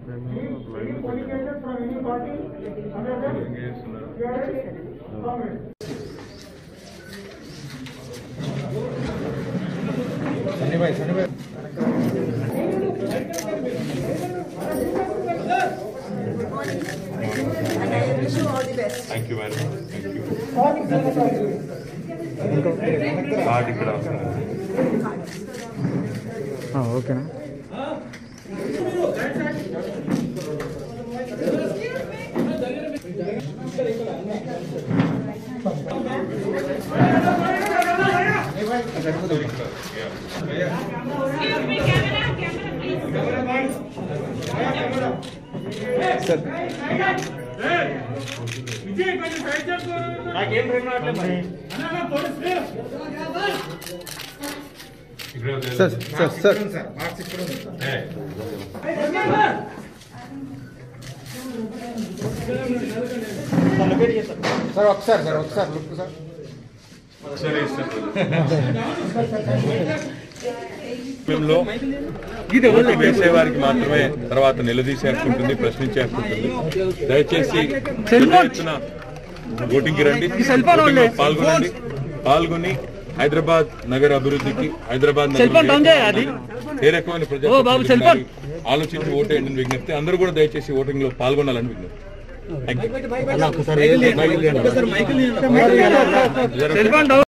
And I wish you all the best. Thank you very much thank you card ఇక్కడ ఓకేనా ఇక్కడ sir sir sir ఏ, sir ఒకసారి sir ఒకసారి look sir సరే లో ఓటు వేసేవారికి మాత్రమే తర్వాత నిలదీసే హక్కు ఉంటుంది ప్రశ్నించే హక్కు ఉంటుంది దయచేసి పెద్ద ఎత్తున ఓటింగ్కి రండి ఓటింగ్లో పాల్గొనండి పాల్గొని హైదరాబాద్ నగర అభివృద్ధికి హైదరాబాద్ నగర ఏ రకమైన ప్రజా ఆలోచించి ఓటేయండి అని విజ్ఞప్తి అందరూ కూడా దయచేసి ఓటింగ్ లో పాల్గొనాలని విజ్ఞప్తి Thank you.